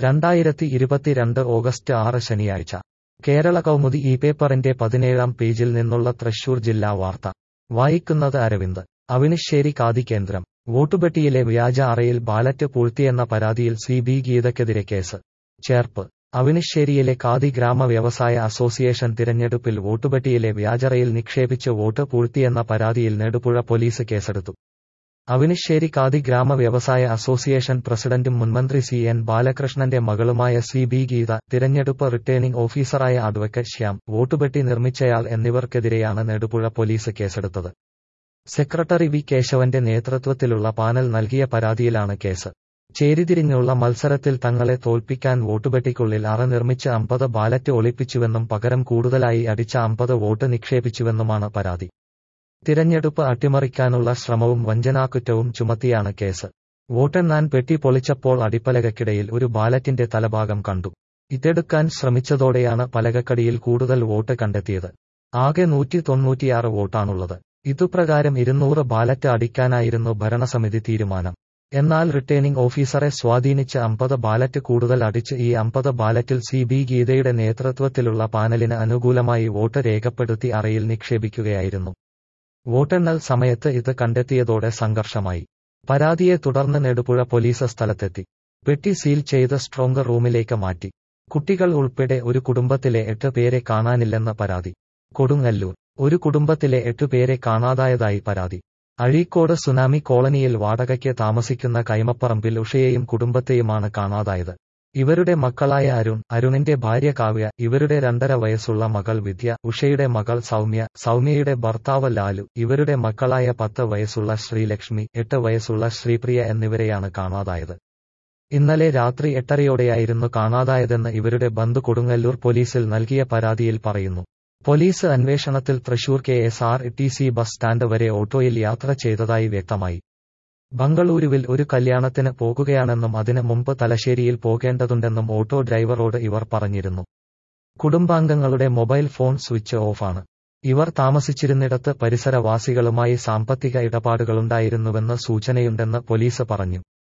രണ്ടായിരത്തി ഇരുപത്തിരണ്ട് ഓഗസ്റ്റ് ആറ് ശനിയാഴ്ച കേരള കൗമുദി ഈ പേപ്പറിന്റെ പതിനേഴാം പേജിൽ നിന്നുള്ള തൃശൂർ ജില്ലാ വാർത്ത വായിക്കുന്നത് അരവിന്ദ് അവിനിശ്ശേരി ഖാദി കേന്ദ്രം വോട്ടുപെട്ടിയിലെ വ്യാജ അറയിൽ ബാലറ്റ് പൂഴ്ത്തിയെന്ന പരാതിയിൽ സി ബി ഗീതയ്ക്കെതിരെ കേസ് ചേർപ്പ് അവിനിശ്ശേരിയിലെ ഖാദി ഗ്രാമ വ്യവസായ അസോസിയേഷൻ തിരഞ്ഞെടുപ്പിൽ വോട്ടുപെട്ടിയിലെ വ്യാജറയിൽ നിക്ഷേപിച്ച് വോട്ട് പൂഴ്ത്തിയെന്ന പരാതിയിൽ നെടുപുഴ പോലീസ് കേസെടുത്തു അവിനിശ്ശേരി ഖാദി ഗ്രാമ വ്യവസായ അസോസിയേഷൻ പ്രസിഡന്റും മുൻമന്ത്രി സി എൻ ബാലകൃഷ്ണന്റെ മകളുമായ സി ബി ഗീത തിരഞ്ഞെടുപ്പ് റിട്ടേണിംഗ് ഓഫീസറായ അഡ്വക്കറ്റ് ശ്യാം വോട്ടുപെട്ടി നിർമ്മിച്ചയാൾ എന്നിവർക്കെതിരെയാണ് നെടുപുഴ പോലീസ് കേസെടുത്തത് സെക്രട്ടറി വി കേശവന്റെ നേതൃത്വത്തിലുള്ള പാനൽ നൽകിയ പരാതിയിലാണ് കേസ് ചേരിതിരിഞ്ഞുള്ള മത്സരത്തിൽ തങ്ങളെ തോൽപ്പിക്കാൻ വോട്ടുപെട്ടിക്കുള്ളിൽ അറ നിർമ്മിച്ച് അമ്പത് ബാലറ്റ് ഒളിപ്പിച്ചുവെന്നും പകരം കൂടുതലായി അടിച്ച അമ്പത് വോട്ട് നിക്ഷേപിച്ചുവെന്നുമാണ് പരാതി തിരഞ്ഞെടുപ്പ് അട്ടിമറിക്കാനുള്ള ശ്രമവും വഞ്ചനാക്കുറ്റവും ചുമത്തിയാണ് കേസ് വോട്ടെണ്ണാൻ പെട്ടി പൊളിച്ചപ്പോൾ അടിപ്പലകക്കിടയിൽ ഒരു ബാലറ്റിന്റെ തലഭാഗം കണ്ടു ഇതെടുക്കാൻ ശ്രമിച്ചതോടെയാണ് പലകക്കടിയിൽ കൂടുതൽ വോട്ട് കണ്ടെത്തിയത് ആകെ നൂറ്റി തൊണ്ണൂറ്റിയാറ് വോട്ടാണുള്ളത് ഇതുപ്രകാരം ഇരുന്നൂറ് ബാലറ്റ് അടിക്കാനായിരുന്നു ഭരണസമിതി തീരുമാനം എന്നാൽ റിട്ടേണിംഗ് ഓഫീസറെ സ്വാധീനിച്ച് അമ്പത് ബാലറ്റ് കൂടുതൽ അടിച്ച് ഈ അമ്പത് ബാലറ്റിൽ സി ബി ഗീതയുടെ നേതൃത്വത്തിലുള്ള പാനലിന് അനുകൂലമായി വോട്ട് രേഖപ്പെടുത്തി അറയിൽ നിക്ഷേപിക്കുകയായിരുന്നു വോട്ടെണ്ണൽ സമയത്ത് ഇത് കണ്ടെത്തിയതോടെ സംഘർഷമായി പരാതിയെ തുടർന്ന് നെടുപുഴ പോലീസ് സ്ഥലത്തെത്തി പെട്ടി സീൽ ചെയ്ത് സ്ട്രോങ് റൂമിലേക്ക് മാറ്റി കുട്ടികൾ ഉൾപ്പെടെ ഒരു കുടുംബത്തിലെ എട്ട് പേരെ കാണാനില്ലെന്ന് പരാതി കൊടുങ്ങല്ലൂർ ഒരു കുടുംബത്തിലെ എട്ടു പേരെ കാണാതായതായി പരാതി അഴീക്കോട് സുനാമി കോളനിയിൽ വാടകയ്ക്ക് താമസിക്കുന്ന കൈമപ്പറമ്പിൽ ഉഷയെയും കുടുംബത്തെയുമാണ് കാണാതായത് ഇവരുടെ മക്കളായ അരുൺ അരുണിന്റെ ഭാര്യ കാവ്യ ഇവരുടെ രണ്ടര വയസ്സുള്ള മകൾ വിദ്യ ഉഷയുടെ മകൾ സൗമ്യ സൗമ്യയുടെ ഭർത്താവ് ലാലു ഇവരുടെ മക്കളായ പത്ത് വയസ്സുള്ള ശ്രീലക്ഷ്മി എട്ട് വയസ്സുള്ള ശ്രീപ്രിയ എന്നിവരെയാണ് കാണാതായത് ഇന്നലെ രാത്രി എട്ടരയോടെയായിരുന്നു കാണാതായതെന്ന് ഇവരുടെ ബന്ധു കൊടുങ്ങല്ലൂർ പോലീസിൽ നൽകിയ പരാതിയിൽ പറയുന്നു പോലീസ് അന്വേഷണത്തിൽ Thrissur K S R T C bus stand വരെ ഓട്ടോയിൽ യാത്ര ചെയ്തതായി വ്യക്തമായി ബംഗളൂരുവിൽ ഒരു കല്യാണത്തിന് പോകുകയാണെന്നും അതിന് മുമ്പ് തലശ്ശേരിയിൽ പോകേണ്ടതുണ്ടെന്നും ഓട്ടോ ഡ്രൈവറോട് ഇവർ പറഞ്ഞിരുന്നു കുടുംബാംഗങ്ങളുടെ മൊബൈൽ ഫോൺ സ്വിച്ച് ഓഫാണ് ഇവർ താമസിച്ചിരുന്നിടത്ത് പരിസരവാസികളുമായി സാമ്പത്തിക ഇടപാടുകളുണ്ടായിരുന്നുവെന്ന് സൂചനയുണ്ടെന്ന് പോലീസ് പറഞ്ഞു